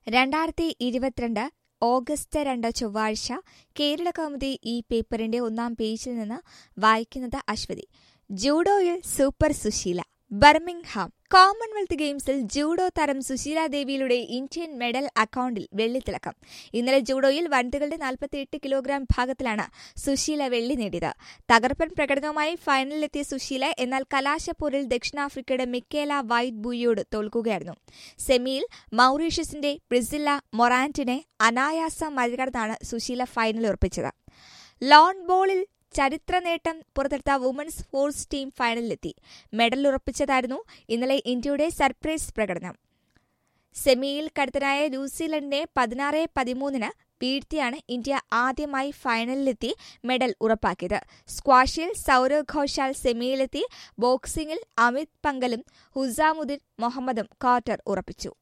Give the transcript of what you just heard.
രണ്ടായിരത്തി ഇരുപത്തിരണ്ട് ഓഗസ്റ്റ് രണ്ട് ചൊവ്വാഴ്ച കേരള കൗമുദി ഈ പേപ്പറിന്റെ ഒന്നാം പേജിൽ നിന്ന് വായിക്കുന്നത് അശ്വതി ജൂഡോയിൽ സൂപ്പർ സുശീല ബർമിംഗ്ഹാം കോമൺവെൽത്ത് ഗെയിംസിൽ ജൂഡോ താരം സുശീല ദേവിയിലൂടെ ഇന്ത്യൻ മെഡൽ അക്കൗണ്ടിൽ വെള്ളിത്തിളക്കം ഇന്നലെ ജൂഡോയിൽ വനിതകളുടെ നാൽപ്പത്തിയെട്ട് കിലോഗ്രാം വിഭാഗത്തിലാണ് സുശീല വെള്ളി നേടിയത് തകർപ്പൻ പ്രകടനവുമായി ഫൈനലിലെത്തിയ സുശീല എന്നാൽ കലാശപ്പൂരിൽ ദക്ഷിണാഫ്രിക്കയുടെ മിക്കേല വൈറ്റ് ബൂയിയോട് തോൽക്കുകയായിരുന്നു സെമിയിൽ മൌറീഷ്യസിന്റെ ബ്രിസില്ല മൊറാന്റിനെ അനായാസം മറികടന്നാണ് സുശീല ഫൈനൽ ഉറപ്പിച്ചത് ലോൺ ബോളിൽ ചരിത്ര നേട്ടം പുറത്തെടുത്ത വുമൻസ് ഫോഴ്സ് ടീം ഫൈനലിലെത്തി മെഡൽ ഉറപ്പിച്ചതായിരുന്നു ഇന്നലെ ഇന്ത്യയുടെ സർപ്രൈസ് പ്രകടനം സെമിയിൽ കടുത്തനായ ന്യൂസിലൻഡിനെ പതിനാറ് പതിമൂന്നിന് വീഴ്ത്തിയാണ് ഇന്ത്യ ആദ്യമായി ഫൈനലിലെത്തി മെഡൽ ഉറപ്പാക്കിയത് സ്ക്വാഷിൽ സൗരവ് ഘോഷാൽ സെമിയിലെത്തി ബോക്സിംഗിൽ അമിത് പങ്കലും ഹുസാമുദ്ദീൻ മുഹമ്മദും ക്വാർട്ടർ ഉറപ്പിച്ചു